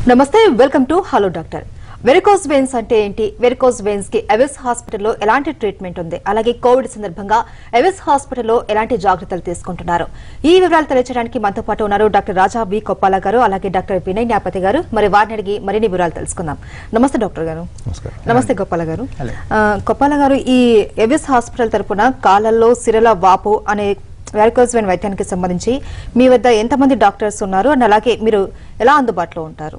నమస్తే welcome to hello doctor varicose veins అంటే ఏంటి వెరికోస్ వెయిన్స్ కి ఎవిస్ హాస్పిటల్లో ఎలాంటి ట్రీట్మెంట్ ఉంది అలాగే కోవిడ్ సందర్భంగా ఎవిస్ హాస్పిటల్లో ఎలాంటి జాగ్రత్తలు తీసుకుంటున్నారు ఈ వివరాలు తెలియజేయడానికి మనతో పాటు ఉన్నారు డాక్టర్ రాజా బి కొప్పాల గారు అలాగే డాక్టర్ వినయ్ న్యాపతి గారు మరి వారిని అడిగి మరిన్ని వివరాలు తెలుసుకుందాం నమస్తే డాక్టర్ గారు నమస్కారం నమస్తే గోపాల గారు హలో. ఆ, గోపాల గారు ఈ ఎవిస్ హాస్పిటల్ తరపున కాళ్ళల్లో సిరల వాపు అనే వెరికోస్ వెయిన్ వైద్యానికి సంబంధించి మీ వద్ద ఎంతమంది డాక్టర్స్ ఉన్నారు అండ్ అలాగే మీరు ఎలా అందుబాటులో ఉంటారు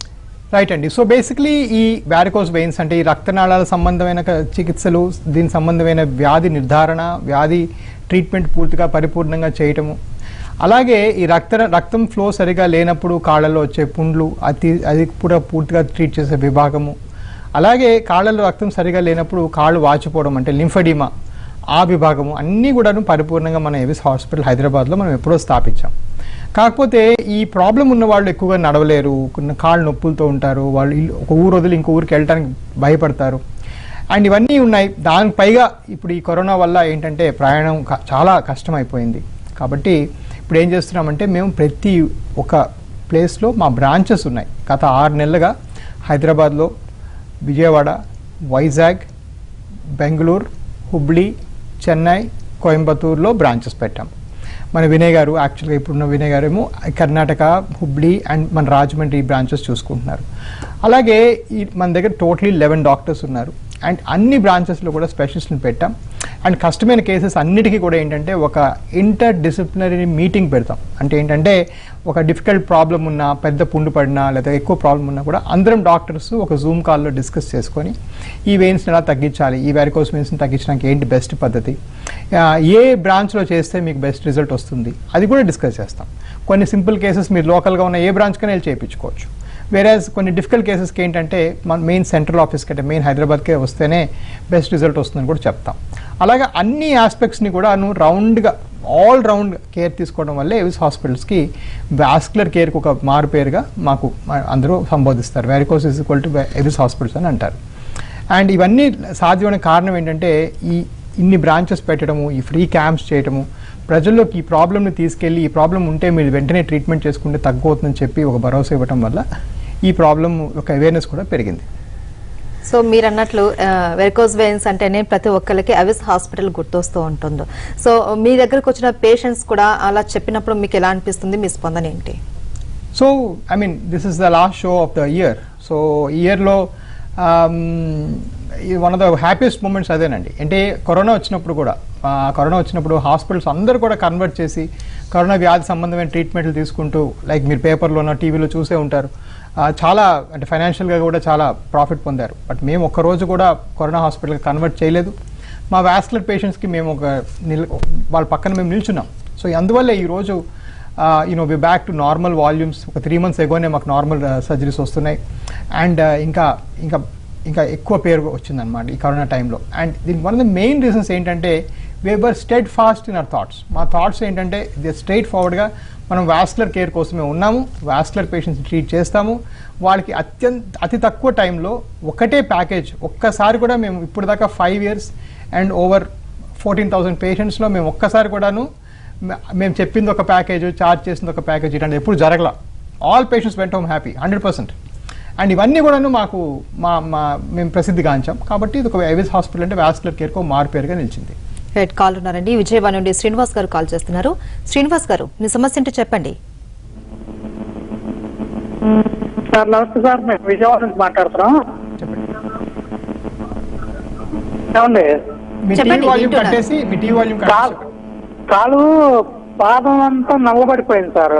రైట్ అండి సో బేసిక్లీ ఈ వ్యారికోస్ వెయిన్స్ అంటే ఈ రక్తనాళాల సంబంధమైన క- చికిత్సలు దీని సంబంధమైన వ్యాధి నిర్ధారణ వ్యాధి ట్రీట్మెంట్ పూర్తిగా పరిపూర్ణంగా చేయటము అలాగే ఈ రక్త రక్తం ఫ్లో సరిగా లేనప్పుడు కాళ్ళలో వచ్చే పుండ్లు అతి అది కూడా పూర్తిగా ట్రీట్ చేసే విభాగము అలాగే కాళ్ళలో రక్తం సరిగా లేనప్పుడు కాళ్ళు వాచిపోవడం అంటే లింఫడిమా ఆ విభాగము అన్నీ కూడాను పరిపూర్ణంగా మన ఎవిస్ హాస్పిటల్ హైదరాబాద్లో మనం ఎప్పుడో స్థాపించాం కాకపోతే ఈ ప్రాబ్లం ఉన్న వాళ్ళు ఎక్కువగా నడవలేరు కొన్ని కాళ్ళు నొప్పులతో ఉంటారు వాళ్ళు ఇల్లు- ఒక ఊరు వదిలి ఇంకో ఊరికి వెళ్ళడానికి భయపడతారు అండ్ ఇవన్నీ ఉన్నాయి దానికి పైగా ఇప్పుడు ఈ కరోనా వల్ల ఏంటంటే ప్రయాణం క- చాలా కష్టమైపోయింది కాబట్టి ఇప్పుడు ఏం చేస్తున్నామంటే మేము ప్రతి ఒక ప్లేస్లో మా బ్రాంచెస్ ఉన్నాయి గత ఆరు నెలలుగా హైదరాబాద్లో విజయవాడ వైజాగ్ బెంగళూరు హుబ్లీ చెన్నై కోయంబత్తూరులో బ్రాంచెస్ పెట్టాం మన వినయ్ గారు యాక్చువల్గా ఇప్పుడున్న వినయ్ గారు ఏమో కర్ణాటక హుబ్లీ అండ్ మన రాజమండ్రి బ్రాంచెస్ చూసుకుంటున్నారు అలాగే ఈ మన దగ్గర టోటలీ లెవెన్ డాక్టర్స్ ఉన్నారు అండ్ అన్ని బ్రాంచెస్లో కూడా స్పెషలిస్ట్ని పెట్టాం అండ్ కష్టమైన కేసెస్ అన్నిటికీ కూడా ఏంటంటే ఒక ఇంటర్ డిసిప్లినరీ మీటింగ్ పెడతాం అంటే ఏంటంటే ఒక డిఫికల్ట్ ప్రాబ్లం ఉన్నా పెద్ద పుండు పడినా లేదా ఎక్కువ ప్రాబ్లం ఉన్నా కూడా అందరం డాక్టర్స్ ఒక జూమ్ కాల్లో డిస్కస్ చేసుకొని ఈ వెయిన్స్ని ఎలా తగ్గించాలి ఈ వ్యారికోస్ వెయిన్స్ని తగ్గించడానికి ఏంటి బెస్ట్ పద్ధతి ఆ, ఏ బ్రాంచ్లో చేస్తే మీకు బెస్ట్ రిజల్ట్ వస్తుంది అది కూడా డిస్కస్ చేస్తాం కొన్ని సింపుల్ కేసెస్ మీరు లోకల్గా ఉన్న ఏ బ్రాంచ్కైనా వెళ్ళి చేయించుకోవచ్చు వేరేస్ కొన్ని డిఫికల్ట్ కేసెస్కి ఏంటంటే మన మెయిన్ సెంట్రల్ ఆఫీస్కి అంటే మెయిన్ హైదరాబాద్కే వస్తేనే బెస్ట్ రిజల్ట్ వస్తుందని కూడా చెప్తాం అలాగే అన్ని ఆస్పెక్ట్స్ని కూడా నువ్వు రౌండ్గా ఆల్ రౌండ్ కేర్ తీసుకోవడం వల్లే ఎవిస్ హాస్పిటల్స్కి వాస్కులర్ కేర్కి ఒక మారు పేరుగా మాకు మ- అందరూ సంబోధిస్తారు varicose is equal to AVIS hospitals అని అంటారు అండ్ ఇవన్నీ సాధ్యమైన కారణం ఏంటంటే ఈ ఇన్ని బ్రాంచెస్ పెట్టడము ఈ ఫ్రీ క్యాంప్స్ చేయడము ప్రజల్లోకి ఈ ప్రాబ్లమ్ని తీసుకెళ్ళి ఈ ప్రాబ్లం ఉంటే మీరు వెంటనే ట్రీట్మెంట్ చేసుకుంటే తగ్గుతుందని చెప్పి ఒక భరోసా ఇవ్వడం వల్ల ఈ ప్రాబ్లం ఒక అవేర్నెస్ కూడా పెరిగింది సో మీరు అన్నట్లు వెరికోస్ వెయిన్స్ అంటేనే ప్రతి ఒక్కరికి అవిస్ హాస్పిటల్ గుర్తొస్తూ ఉంటుంది సో మీ దగ్గరకు వచ్చిన పేషెంట్స్ కూడా అలా చెప్పినప్పుడు మీకు ఎలా అనిపిస్తుంది మీ స్పందన ఏంటి so I mean this is the last show of the year so ఇయర్లో one of the happiest moments అదేనండి అంటే కరోనా వచ్చినప్పుడు కూడా ఆ, కరోనా వచ్చినప్పుడు హాస్పిటల్స్ అందరూ కూడా కన్వర్ట్ చేసి కరోనా వ్యాధి సంబంధమైన ట్రీట్మెంట్లు తీసుకుంటూ లైక్ మీరు పేపర్లోనో టీవీలో చూసే ఉంటారు ఆ, చాలా అంటే ఫైనాన్షియల్గా కూడా చాలా ప్రాఫిట్ పొందారు బట్ మేము ఒక్క రోజు కూడా కరోనా హాస్పిటల్కి కన్వర్ట్ చేయలేదు మా వ్యాస్కులర్ పేషెంట్స్కి మేము ఒక నిల్ వాళ్ళ పక్కన మేము నిల్చున్నాం సో అందువల్ల ఈరోజు you know we back to normal volumes ఒక త్రీ మంత్స్ ఎగోనే మాకు నార్మల్ సర్జరీస్ వస్తున్నాయి అండ్ ఇంకా ఇంకా ఇంకా ఎక్కువ పేరు వచ్చిందనమాట ఈ కరోనా టైంలో అండ్ దీనికి one of the main reasons ఏంటంటే we are steadfast in our thoughts మా థాట్స్ ఏంటంటే ఇది స్ట్రైట్ ఫార్వర్డ్గా మనం వాస్కులర్ కేర్ కోసమే ఉన్నాము వాస్కులర్ పేషెంట్స్ ట్రీట్ చేస్తాము వాళ్ళకి అత్యంత అతి తక్కువ టైంలో ఒకటే ప్యాకేజ్ ఒక్కసారి కూడా మేము ఇప్పుడు దాకా five years and over fourteen thousand పేషెంట్స్లో మేము ఒక్కసారి కూడాను మే- మేము చెప్పింది ఒక ప్యాకేజ్ చార్జ్ చేసింది ఒక ప్యాకేజ్ ఇట్లాంటి ఎప్పుడు జరగల all patients went home happy hundred percent and ఇవన్నీ కూడాను మాకు మా మా మేము ప్రసిద్ధిగాంచాం కాబట్టి ఇది ఒక ఎవిస్ హాస్పిటల్ అంటే వాస్కులర్ కేర్కు మారు పేరుగా నిలిచింది రైట్ కాల్ ఉన్నారండి విజయవాడ నుండి శ్రీనివాస్ గారు కాల్ చేస్తున్నారు శ్రీనివాస్ గారు మీ సమస్య ఏంటో చెప్పండి సార్ నమస్తే సార్ మేము విజయవాడ నుంచి మాట్లాడుతున్నాం చెప్పండి ఏమండి మీ టీవీ చెప్పండి, వాల్యూమ్ వింటున్నాను. కట్టేసి మీ టీవీ వాల్యూమ్ కాలు కట్టేసి కాలు పాదం అంతా నల్లబడిపోయింది sir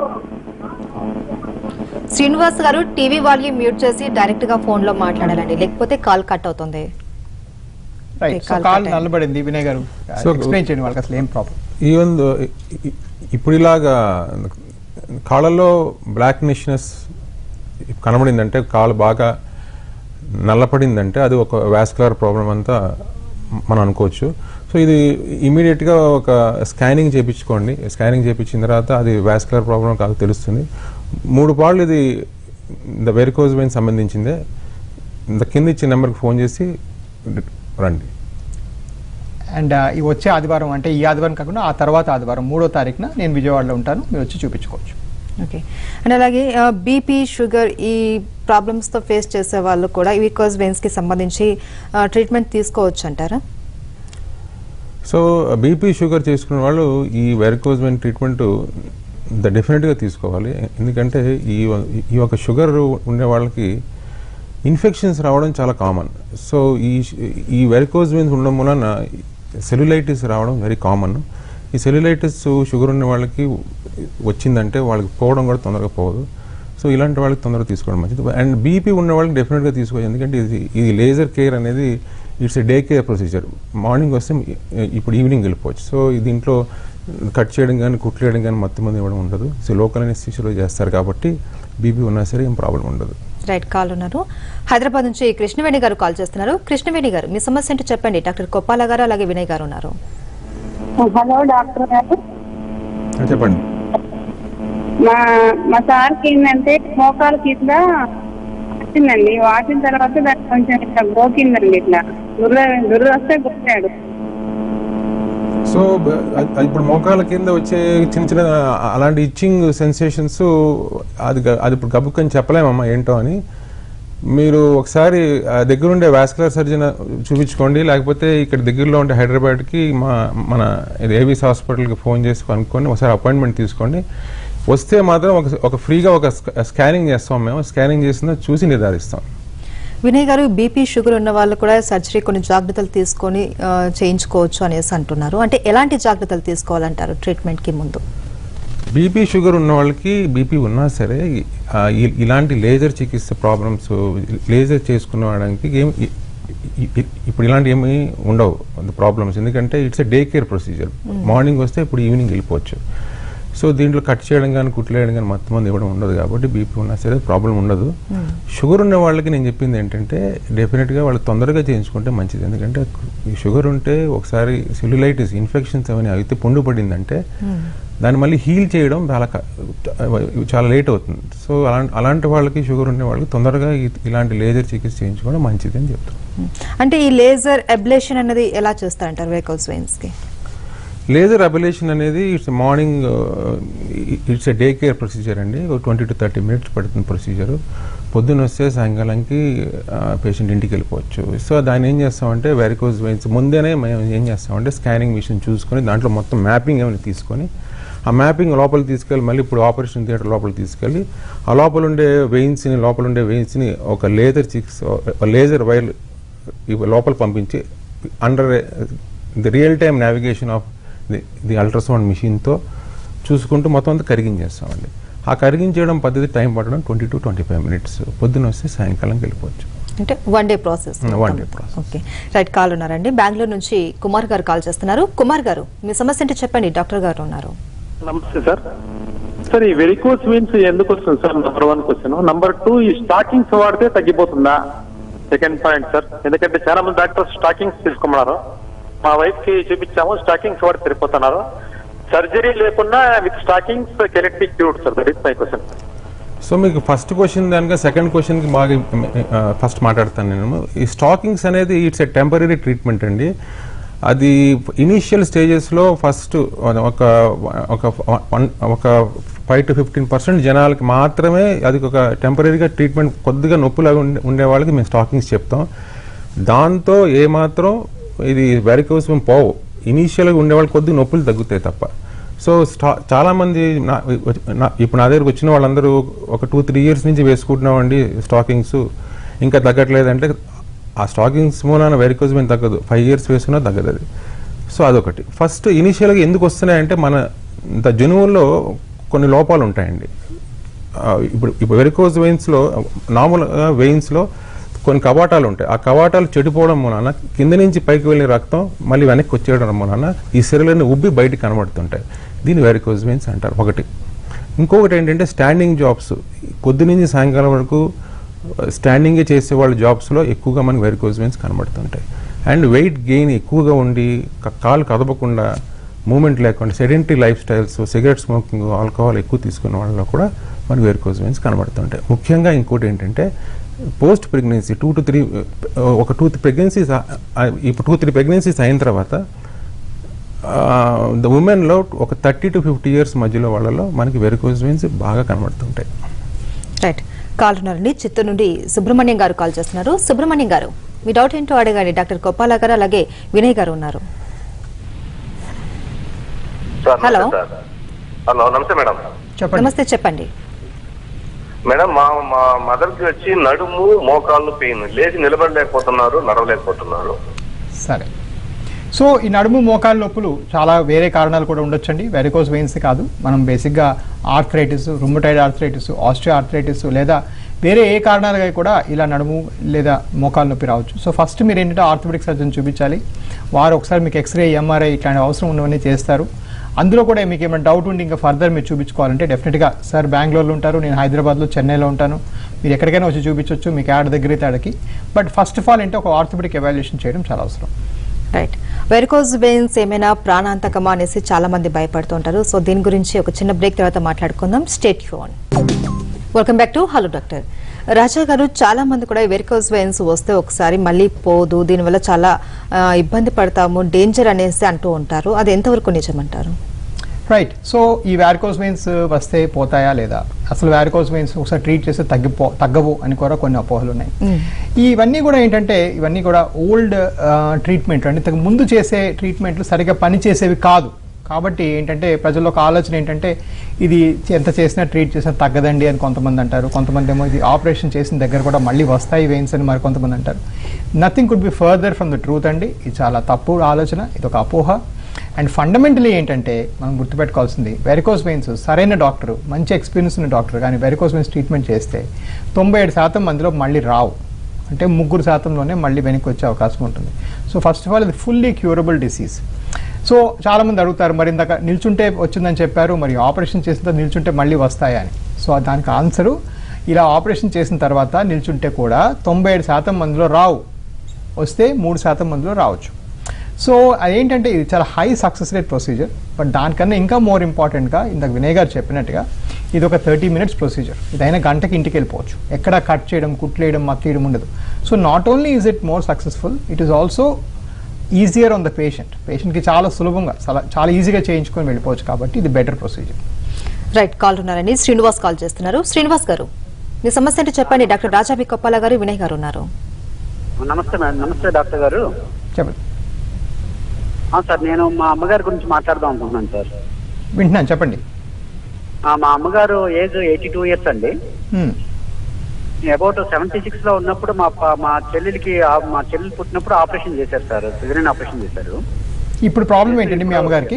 Srinivas garu TV volume mute చేసి డైరెక్ట్ గా ఫోన్ లో మాట్లాడాలండి లేకపోతే కాల్ కట్ అవుతుంది రైట్ సో కాలు కాల్ కట్టాయి. నల్లబడింది వినయ్ గారు So- ఎక్స్ప్లెయిన్ చేయండి వాళ్ళకి అసలు ఏం ప్రాబ్లం ఈవెన్ దో ఇప్పుడు ఇలాగా కాళ్ళలో బ్లాక్నిష్నెస్ కనబడిందంటే కాలు బాగా నల్లపడిందంటే అది ఒక వాస్కులర్ ప్రాబ్లం అంతా మనం అనుకోవచ్చు సో ఇది ఇమీడియట్గా ఒక స్కానింగ్ చేయించుకోండి స్కానింగ్ చేయించిన తర్వాత అది వాస్కులర్ ప్రాబ్లం కాదు తెలుస్తుంది మూడు పాళ్ళు ఇది ద వెరికోజ్ వెయిన్ సంబంధించిందే ఇంత కింద ఇచ్చిన నెంబర్కి ఫోన్ చేసి రండి అండ్ ఈ వచ్చే ఆదివారం అంటే ఈ ఆదివారం కాకుండా ఆ తర్వాత ఆదివారం మూడో తారీఖున నేను విజయవాడలో ఉంటాను మీరు వచ్చి చూపించుకోవచ్చు ఓకే అండ్ అలాగే బీపీ షుగర్ ఈ ప్రాబ్లమ్స్ తో ఫేస్ చేసే వాళ్ళు కూడా వికోస్ వెయిన్స్ కి సంబంధించి ట్రీట్మెంట్ తీసుకోవచ్చు అంటారా సో బీపీ షుగర్ చేసుకున్న వాళ్ళు ఈ వెరికోజ్మెంట్ ట్రీట్మెంట్ డెఫినెట్గా తీసుకోవాలి ఎందుకంటే ఈ ఈ యొక్క షుగర్ ఉండే వాళ్ళకి ఇన్ఫెక్షన్స్ రావడం చాలా కామన్ సో ఈ ఈ వెరికోజ్ వెయిన్స్ ఉండడం వలన సెల్యులైటిస్ రావడం వెరీ కామన్ ఈ సెల్యులైటిస్ షుగర్ ఉన్న వాళ్ళకి వచ్చిందంటే వాళ్ళకి పోవడం కూడా తొందరగా పోదు సో ఇలాంటి వాళ్ళకి తొందరగా తీసుకోవడం మంచిది అండ్ బీపీ ఉన్న వాళ్ళకి డెఫినెట్గా తీసుకోవచ్చు ఎందుకంటే ఇది ఇది లేజర్ కేర్ అనేది it's day care procedure morning వస్తే ఇప్పుడు ఈవినింగ్ వెళ్ళిపోవచ్చు సో దీంట్లో కట్ చేయడం కానీ కుట్లేయడం కానీ మొత్తం మంది ఇవ్వడం ఉండదు సో లోకల్ అనేస్థిషియలో చేస్తారు కాబట్టి బీపీ ఉన్నా సరే ఏం ప్రాబ్లం ఉండదు రైట్ కాల్ ఉన్నారు హైదరాబాద్ నుంచి కృష్ణవేణి గారు కాల్ చేస్తున్నారు కృష్ణవేణి గారు మీ సమస్య ఏంటో చెప్పండి డాక్టర్ కొప్పాల గారు అలాగే వినయ్ గారు ఉన్నారు హలో డాక్టర్ గారు ఆ, చెప్పండి మా మా సార్కి ఏంటంటే మోకాలు కింద వచ్చిందండి వాసిన తర్వాత దానికి కొంచెం ఇట్లా గోకిందండి ఇట్లా దుర్ర దుర్ర వస్తే గోకాడు సో బ- అ- ఇప్పుడు మోకాల కింద వచ్చే చిన్న చిన్న అలాంటి ఇచ్చింగ్ సెన్సేషన్స్ అది గ- అది ఇప్పుడు గబుక్కని చెప్పలేమమ్మా ఏంటో అని మీరు ఒకసారి ఆ దగ్గరుండే వాస్కులర్ సర్జన్ చూపించుకోండి లేకపోతే ఇక్కడ దగ్గరలో ఉండే హైదరాబాద్కి మా మన ఇది ఏవిస్ హాస్పిటల్కి ఫోన్ చేసి కనుక్కొని ఒకసారి అపాయింట్మెంట్ తీసుకోండి వస్తే మాత్రం ఒక ఒక ఫ్రీగా ఒక స్కానింగ్ చేస్తాం మేము స్కానింగ్ చేసిన చూసి నిర్ధారిస్తాం వినయ్ గారు బీపీ షుగర్ ఉన్న వాళ్ళు కూడా సర్జరీ కొన్ని జాగ్రత్తలు తీసుకొని ఆ, చేయించుకోవచ్చు అనేసి అంటున్నారు అంటే ఎలాంటి జాగ్రత్తలు తీసుకోవాలంటారు ట్రీట్మెంట్ కి ముందు బీపీ షుగర్ ఉన్న వాళ్ళకి బీపీ ఉన్నా సరే ఆ, ఇ- ఇలాంటి లేజర్ చికిత్స ప్రాబ్లమ్స్ లేజర్ చేసుకున్న వాళ్ళకి ఏం ఇ- ఇ- ఇ- ఇప్పుడు ఇలాంటి ఏమి ఉండవు ప్రాబ్లమ్స్ ఎందుకంటే it's a day care procedure morning వస్తే ఇప్పుడు ఈవినింగ్ వెళ్ళిపోవచ్చు సో దీంట్లో కట్ చేయడం కానీ కుట్లేయడం కానీ మొత్తం మంది ఇవ్వడం ఉండదు కాబట్టి బీపీ ఉన్నా సరే ప్రాబ్లం ఉండదు షుగర్ ఉన్న వాళ్ళకి నేను చెప్పింది ఏంటంటే డెఫినెట్గా వాళ్ళు తొందరగా చేయించుకుంటే మంచిది ఎందుకంటే ఈ షుగర్ ఉంటే ఒకసారి సెల్యులైటిస్ ఇన్ఫెక్షన్స్ అవన్నీ అయితే పుండు పడిందంటే దాన్ని మళ్ళీ హీల్ చేయడం చాలా క- చాలా లేట్ అవుతుంది సో అలాంటి అలాంటి వాళ్ళకి షుగర్ ఉండే వాళ్ళకి తొందరగా ఇ- ఇలాంటి లేజర్ చికిత్స చేయించుకోవడం మంచిది అని చెప్తాను అంటే ఈ లేజర్ అబ్లేషన్ అనేది ఎలా చేస్తారంటారు వేకల్స్ వెయిన్స్ కి లేజర్ అబిలేషన్ అనేది it's morning it's a day care procedure అండి ఒక ట్వంటీ టు థర్టీ మినిట్స్ పడుతుంది ప్రొసీజర్ పొద్దున్న వస్తే సాయంకాలంకి పేషెంట్ ఇంటికి వెళ్ళిపోవచ్చు సో దాన్ని ఏం చేస్తామంటే వెరికోజ్ వెయిన్స్ ముందేనే మేము ఏం చేస్తామంటే స్కానింగ్ మిషన్ చూసుకొని దాంట్లో మొత్తం మ్యాపింగ్ ఏమైనా తీసుకొని ఆ మ్యాపింగ్ లోపల తీసుకెళ్ళి మళ్ళీ ఇప్పుడు ఆపరేషన్ థియేటర్ లోపల తీసుకెళ్ళి ఆ లోపల ఉండే వెయిన్స్ని లోపల ఉండే వెయిన్స్ని ఒక లేజర్ చిక్స్ లేజర్ వైర్ ఇవి లోపల పంపించి under the real time navigation of the the ultrasound మిషన్తో చూసుకుంటూ మొత్తం అంతా కరిగించేస్తామండి ఆ కరిగించేయడం పద్ధతి టైం పట్టడం twenty to twenty five minutes పొద్దున్న వస్తే సాయంకాలంకి వెళ్ళిపోవచ్చు అంటే one day process One day process. Okay right call ఉన్నారండి బెంగళూరు నుంచి కుమార్ గారు కాల్ చేస్తున్నారు కుమార్ గారు మీ సమస్య ఏంటో చెప్పండి డాక్టర్ గారు ఉన్నారు నమస్తే సార్ సార్ ఈ వెరికోస్ వీన్స్ ఎందుకు వస్తుంది sir number one question number two ఈ స్టాకింగ్స్ వాడితే తగ్గిపోతుందా సెకండ్ పాయింట్ సార్ ఎందుకంటే చాలా మంది డాక్టర్స్ స్టాకింగ్స్ తీసుకోమన్నారు మా వైఫ్ కి చూపించాము స్టాకింగ్స్ వాడి సరిపోతున్నారు సర్జరీ లేకుండా with stockings can it be cured sir that is my question so మీకు ఫస్ట్ క్వశ్చన్ దానిగా సెకండ్ క్వశ్చన్కి బాగా ఫస్ట్ మాట్లాడతాను నేను ఈ స్టాకింగ్స్ అనేది ఇట్స్ ఎ టెంపరీ ట్రీట్మెంట్ అండి అది ఇనీషియల్ స్టేజెస్లో ఫస్ట్ ఒక ఒక one- ఒక ఫైవ్ టు ఫిఫ్టీన్ పర్సెంట్ జనాలకి మాత్రమే అది ఒక టెంపరీగా ట్రీట్మెంట్ కొద్దిగా నొప్పులాగా ఉండే ఉండే వాళ్ళకి మేము స్టాకింగ్స్ చెప్తాం దాంతో ఏమాత్రం ఇది వెరికోస్ పోవు ఇనీషియల్గా ఉండే వాళ్ళకి కొద్దిగా నొప్పులు తగ్గుతాయి తప్ప సో స్టా చాలామంది నా నా- ఇప్పుడు నా దగ్గరకు వచ్చిన వాళ్ళందరూ ఒక టూ త్రీ ఇయర్స్ నుంచి వేసుకుంటున్నామండి స్టాకింగ్స్ ఇంకా తగ్గట్లేదంటే ఆ స్టాకింగ్స్ మూలాన వెరికోజ్ మీద తగ్గదు ఫైవ్ ఇయర్స్ వేసుకున్నా తగ్గదు అది సో అదొకటి ఫస్ట్ ఇనీషియల్గా ఎందుకు వస్తున్నాయంటే మన ఇంత జనువుల్లో కొన్ని లోపాలు ఉంటాయండి ఆ, ఇప్పుడు ఇప్పుడు వెరికోజ్ వెయిన్స్లో నార్మల్ వెయిన్స్లో కొన్ని కవాటాలు ఉంటాయి ఆ కవాటాలు చెడిపోవడం మూలాన కింద నుంచి పైకి వెళ్ళే రక్తం మళ్ళీ వెనక్కి వచ్చేయడం మూలాన ఈ సిరలన్నీ ఉబ్బి బయటికి కనబడుతుంటాయి దీన్ని వెరికోజ్ వెయిన్స్ అంటారు ఒకటి ఇంకొకటి ఏంటంటే స్టాండింగ్ జాబ్స్ పొద్దు నుంచి సాయంకాలం వరకు స్టాండింగే చేసే వాళ్ళ జాబ్స్లో ఎక్కువగా మనకి వెరికోజ్ వెయిన్స్ కనబడుతుంటాయి అండ్ వెయిట్ గెయిన్ ఎక్కువగా ఉండి క- కాలు కదపకుండా మూమెంట్ లేకుండా sedentary lifestyles cigarette smoking alcohol ఎక్కువ తీసుకున్న వాళ్ళలో కూడా మనకి వెరికోజ్ వెయిన్స్ కనబడుతుంటాయి ముఖ్యంగా ఇంకోటి ఏంటంటే post pregnancy two to three ఒక టూ ప్రెగ్నెన్సీస్ ఇప్పుడు టూ త్రీ ప్రెగ్నెన్సీస్ అయిన తర్వాత ద ఉమెన్లో ఒక థర్టీ టు ఫిఫ్టీ ఇయర్స్ మధ్యలో వాళ్ళలో మనకి వెరికోజ్ వెయిన్స్ బాగా కనబడుతుంటాయి రైట్ కాల్ ఉన్నారండి చిత్తూరు నుండి సుబ్రహ్మణ్యం గారు కాల్ చేస్తున్నారు సుబ్రహ్మణ్యం గారు మీ డౌట్ ఏంటో అడగండి డాక్టర్ గోపాల గారు అలాగే వినయ్ గారు ఉన్నారు సార్ హలో. నమస్తే సార్ హలో నమస్తే మేడం చెప్పండి నమస్తే చెప్పండి మేడం మా మా మదర్ కి వచ్చి నడుము మోకాళ్ళు పెయిన్ లేచి నిలబడలేకపోతున్నారు నడవలేకపోతున్నారు సరే సో ఈ నడుము మోకాలు నొప్పులు చాలా వేరే కారణాలు కూడా ఉండొచ్చండి వెరికోస్ వెయిన్స్ కాదు మనం బేసిక్గా arthritis rheumatoid arthritis osteoarthritis లేదా వేరే ఏ కారణాలుగా కూడా ఇలా నడుము లేదా మోకాలు నొప్పి రావచ్చు సో ఫస్ట్ మీరు ఏంటంటే ఆర్థోపెడిక్ సర్జన్ చూపించాలి వారు ఒకసారి మీకు ఎక్స్రే ఎంఆర్ఐ ఇట్లాంటి అవసరం ఉన్నవన్నీ చేస్తారు అందులో కూడా మీకు ఏమైనా డౌట్ ఉండి ఇంకా ఫర్దర్ మీరు చూపించుకోవాలంటే డెఫినెట్గా సార్ బెంగళూరులో ఉంటారు నేను హైదరాబాద్లో చెన్నైలో ఉంటాను మీరు ఎక్కడికైనా వచ్చి చూపించవచ్చు మీకు యాడ్ దగ్గర అయితే ఆడకి బట్ ఫస్ట్ ఆఫ్ ఆల్ అంటే ఒక ఆర్థోపెడిక్ ఎవాల్యుయేషన్ చేయడం చాలా అవసరం రైట్ వెరికోజ్ వెయిన్స్ ఏమైనా ప్రాణాంతకమా అనేసి చాలా మంది భయపడుతూ ఉంటారు సో దీని గురించి ఒక చిన్న బ్రేక్ తర్వాత మాట్లాడుకుందాం స్టేట్ యూన్ welcome back to hello doctor Raja garu చాలా మంది కూడా వెరికోజ్ వెయిన్స్ వస్తే ఒకసారి మళ్ళీ పోదు దీనివల్ల చాలా ఆ, ఇబ్బంది పడతాము డేంజర్ అనేసి అంటూ ఉంటారు అది ఎంతవరకు నిజమంటారు రైట్ సో ఈ వ్యారికోస్ వెయిన్స్ వస్తే పోతాయా లేదా అసలు వ్యారికోస్ వెయిన్స్ ఒకసారి ట్రీట్ చేస్తే తగ్గిపో తగ్గవు అని కూడా కొన్ని అపోహలు ఉన్నాయి ఇవన్నీ కూడా ఏంటంటే ఇవన్నీ కూడా ఓల్డ్ ట్రీట్మెంట్ అంటే ఇంతకు ముందు చేసే ట్రీట్మెంట్లు సరిగ్గా పని చేసేవి కాదు కాబట్టి ఏంటంటే ప్రజల్లో ఒక ఆలోచన ఏంటంటే ఇది ఎంత చేసినా ట్రీట్ చేసినా తగ్గదండి అని కొంతమంది అంటారు కొంతమంది ఏమో ఇది ఆపరేషన్ చేసిన దగ్గర కూడా మళ్ళీ వస్తాయి వెయిన్స్ అని మరి కొంతమంది అంటారు nothing could be further from the truth అండి ఇది చాలా తప్పు ఆలోచన ఇది ఒక అపోహ అండ్ ఫండమెంటలీ ఏంటంటే మనం గుర్తుపెట్టుకోవాల్సింది వెరికోస్ వెయిన్స్ సరైన డాక్టర్ మంచి ఎక్స్పీరియన్స్ ఉన్న డాక్టర్ కానీ వెరికోస్ వెయిన్స్ ట్రీట్మెంట్ చేస్తే తొంభై ఏడు శాతం మందిలో మళ్ళీ రావు అంటే ముగ్గురు శాతంలోనే మళ్ళీ వెనక్కి వచ్చే అవకాశం ఉంటుంది సో ఫస్ట్ ఆఫ్ ఆల్ ఇది ఫుల్లీ క్యూరబుల్ డిసీజ్ సో చాలామంది అడుగుతారు మరి ఇందాక నిల్చుంటే వచ్చిందని చెప్పారు మరి ఆపరేషన్ చేసిన తర్వాత నిల్చుంటే మళ్ళీ వస్తాయా అని సో దానికి ఆన్సరు ఇలా ఆపరేషన్ చేసిన తర్వాత నిల్చుంటే కూడా తొంభై ఏడు శాతం మందిలో రావు వస్తే మూడు శాతం మందిలో రావచ్చు సో అదేంటంటే ఇది చాలా high success rate procedure but దానికన్నా ఇంకా మోర్ ఇంపార్టెంట్గా ఇందాక వినయ్ గారు చెప్పినట్టుగా ఇది ఒక థర్టీ మినిట్స్ ప్రొసీజర్ ఇదైనా గంటకి ఇంటికి వెళ్ళిపోవచ్చు ఎక్కడ కట్ చేయడం కుట్లేయడం మత్తేయడం ఉండదు so not only is it more successful it is also easier on the patient పేషెంట్కి చాలా సులభంగా చాలా చాలా ఈజీగా చేయించుకొని వెళ్ళిపోవచ్చు కాబట్టి ఇది బెటర్ ప్రొసీజర్ రైట్ కాల్ ఉన్నారండి శ్రీనివాస్ కాల్ చేస్తున్నారు శ్రీనివాస్ గారు మీ సమస్య అంటే చెప్పండి డాక్టర్ రాజా బి కొప్పాల గారు వినయ్ గారు ఉన్నారు నమస్తే మేడం నమస్తే డాక్టర్ గారు చెప్పండి ఆ, సార్ నేను మా అమ్మగారి గురించి మాట్లాడదాం అనుకుంటున్నాను సార్ వింటున్నాను చెప్పండి ఆ, మా అమ్మగారు ఏజ్ ఎయిటీ టూ ఇయర్స్ అండి Hmm. అబౌట్ సెవెంటీ సిక్స్ లో ఉన్నప్పుడు మా ప- మా చెల్లెలికి ఆ- మా చెల్లెలు పుట్టినప్పుడు ఆపరేషన్ చేశారు సార్ సిజరిన్ ఆపరేషన్ చేశారు ఇప్పుడు ప్రాబ్లం ఏంటండి మీ అమ్మగారికి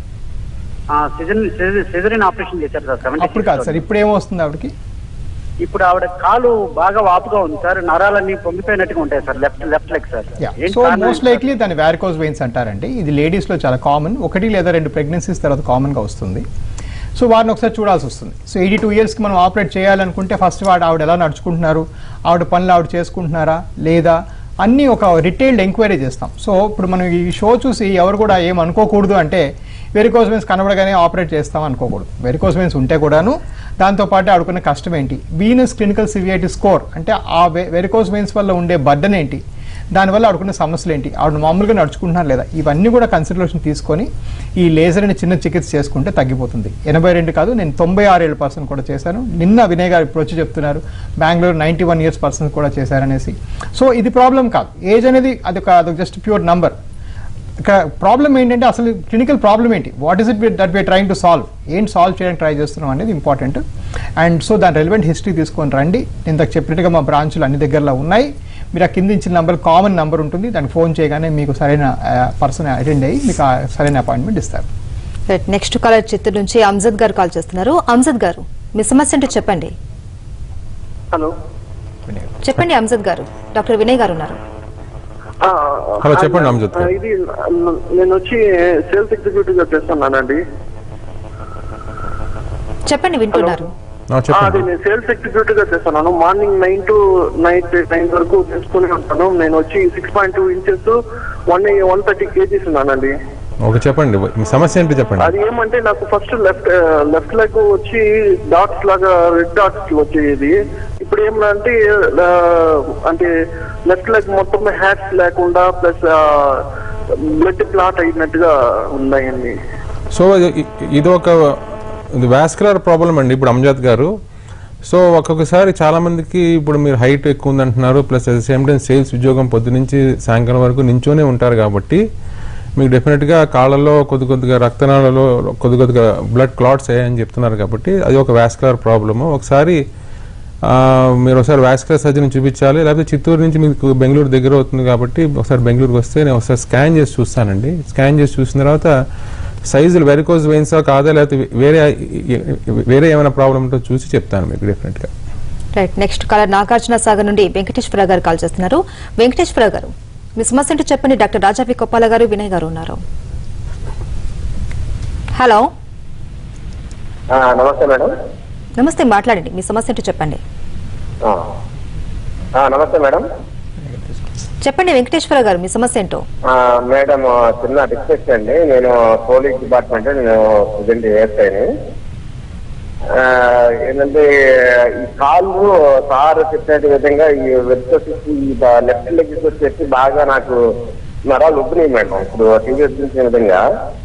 సిజరిన్ సిజరిన్ ఆపరేషన్ చేశారు సార్ సెవెంటీ అప్పుడు కాదు సార్ ఇప్పుడు ఏమొస్తుంది ఆవిడకి ఇప్పుడు ఆవిడ కాలు బాగా వాపుగా ఉంది సార్ నరాలన్నీ పొంగిపోయినట్టుగా ఉంటాయి sir left left leg sir ఏంటి సో కారణం మోస్ట్ సార్? లైక్లీ దాన్ని వ్యారికోజ్ వెయిన్స్ అంటారండి ఇది లేడీస్ లో చాలా కామన్ ఒకటి లేదా రెండు ప్రెగ్నెన్సీస్ తర్వాత కామన్ గా వస్తుంది సో వారిని ఒకసారి చూడాల్సి వస్తుంది సో ఎయిటీ టూ ఇయర్స్కి మనం ఆపరేట్ చేయాలనుకుంటే ఫస్ట్ వాడు ఆవిడ ఎలా నడుచుకుంటున్నారు ఆవిడ పనులు ఆవిడ చేసుకుంటున్నారా లేదా అన్నీ ఒక రిటైల్డ్ ఎంక్వైరీ చేస్తాం సో ఇప్పుడు మనం ఈ షో చూసి ఎవరు కూడా ఏం అనుకోకూడదు అంటే వెరికోజ్ వెయిన్స్ కనబడగానే ఆపరేట్ చేస్తాం అనుకోకూడదు వెరికోజ్ వెయిన్స్ ఉంటే కూడాను దాంతోపాటు ఆడుకునే కష్టం ఏంటి వీనస్ క్లినికల్ సివియారిటీ స్కోర్ అంటే ఆ వెరికోజ్ వెయిన్స్ వల్ల ఉండే బర్డన్ ఏంటి దానివల్ల ఆడుకునే సమస్యలు ఏంటి ఆవిడ మామూలుగా నడుచుకుంటున్నారు లేదా ఇవన్నీ కూడా కన్సిడరేషన్ తీసుకొని ఈ లేజర్ అని చిన్న చికిత్స చేసుకుంటే తగ్గిపోతుంది ఎనభై రెండు కాదు నేను తొంభై ఆరు ఏళ్ళ పర్సన్ కూడా చేశాను నిన్న వినయ్ గారు ఇప్పుడు వచ్చి చెప్తున్నారు Bengaluru ninety one years person కూడా చేశారనేసి సో ఇది ప్రాబ్లం కాదు ఏజ్ అనేది అది ఒక అదొక జస్ట్ ప్యూర్ నంబర్ ఇక్కడ ప్రాబ్లం ఏంటంటే అసలు క్లినికల్ ప్రాబ్లం ఏంటి what is it that we're trying to solve ఏంటి సాల్వ్ చేయడానికి ట్రై చేస్తున్నాం అనేది ఇంపార్టెంట్ అండ్ సో దాని రెలవెంట్ హిస్టరీ తీసుకొని రండి నేను ఇంతకు చెప్పినట్టుగా మా బ్రాంచ్లు అన్ని దగ్గరలో ఉన్నాయి మీరు ఆ కింద ఇచ్చిన నంబర్ కామన్ నంబర్ ఉంటుంది దానికి ఫోన్ చేయగానే మీకు సరైన పర్సన్ అటెండ్ అయ్యి మీకు ఆ సరైన అపాయింట్మెంట్ ఇస్తారు రైట్ నెక్స్ట్ కాలర్ చిత్తూరు నుంచి అంజద్ గారు కాల్ చేస్తున్నారు అంజద్ గారు మీ సమస్య అంటే చెప్పండి హలో చెప్పండి అంజద్ గారు డాక్టర్ వినయ్ గారు ఉన్నారు ఆ, హలో, చెప్పండి, అమ్జద్ గారు. ఆ, ఇది న- నేను వచ్చి సేల్స్ ఎగ్జిక్యూటివ్ గా చేస్తున్నానండి చెప్పండి వింటున్నారు ఆ, ఆ, అది చెప్పండి నేను సేల్స్ ఎగ్జిక్యూటివ్ గా చేస్తున్నాను morning nine to night nine వరకు చేసుకుని ఉంటాను నేను వచ్చి six point two inches one one thirty kgs ఉన్నానండి ఓకే చెప్పండి మీ సమస్య ఏంటి చెప్పండి అది ఏమంటే నాకు ఫస్ట్ లెఫ్ట్ లెఫ్ట్ లెగ్ వచ్చి డాట్స్ లాగా రెడ్ డాట్స్ వచ్చేది ఇప్పుడు ఏమంటే అంటే లెఫ్ట్ లెగ్ మొత్తం హ్యాట్స్ లేకుండా ప్లస్ బ్లడ్ క్లాట్ అయినట్టుగా ఉన్నాయండి సో ఇది- ఇది ఒక ఇది వాస్కులర్ ప్రాబ్లం అండి ఇప్పుడు అమ్జాద్ గారు సో ఒక్కొక్కసారి చాలా మందికి ఇప్పుడు మీరు హైట్ ఎక్కువ ఉంది అంటున్నారు plus at the same time sales ఉద్యోగం పొద్దు నుంచి సాయంకాలం వరకు నించోనే ఉంటారు కాబట్టి మీకు డెఫినెట్గా కాళ్ళలో కొద్ది కొద్దిగా రక్తనాళాలలో కొద్ది కొద్దిగా బ్లడ్ క్లాట్స్ అయ్యాయని చెప్తున్నారు కాబట్టి అది ఒక వాస్కులర్ ప్రాబ్లము ఒకసారి ఆ, మీరు ఒకసారి వాస్కులర్ సర్జన్ చూపించాలి లేకపోతే చిత్తూరు నుంచి మీకు బెంగళూరు దగ్గర అవుతుంది కాబట్టి ఒకసారి బెంగళూరుకి వస్తే నేను ఒకసారి స్కాన్ చేసి చూస్తానండి స్కాన్ చేసి చూసిన తర్వాత సైజులు వెరికోజ్ వెయిన్సా కాదా లేకపోతే వేరే వేరే ఏమైనా ప్రాబ్లం ఉంటో చూసి చెప్తాను మీకు డెఫినెట్గా right next caller Nagarjuna Sagar నుండి వెంకటేశ్వర గారు కాల్ చేస్తున్నారు వెంకటేశ్వర గారు మీ సమస్య ఏంటో చెప్పండి డాక్టర్ రాజాపి కొప్పాల గారు వినయ్ గారు ఉన్నారు హలో ఆ, నమస్తే మేడం నమస్తే మాట్లాడండి మీ సమస్య ఏంటో చెప్పండి ఆ. ఆ, నమస్తే మేడం చెప్పండి వెంకటేశ్వర గారు మీ సమస్య ఏంటో ఆ, మేడం చిన్న రిక్వెస్ట్ అండి నేను పోలీస్ డిపార్ట్మెంట్ నేను ప్రజెంట్ ఏఎస్ఐని ఆ, ఏంటంటే ఈ కాళ్ళు సార్ చెప్పిన విధంగా ఈ వెరికోసిస్ ఈ లెఫ్ట్ లెగ్ వచ్చేసి బాగా నాకు నరాలు ఉబ్బినాయి మేడం ఇప్పుడు టీవీ చూసిన విధంగా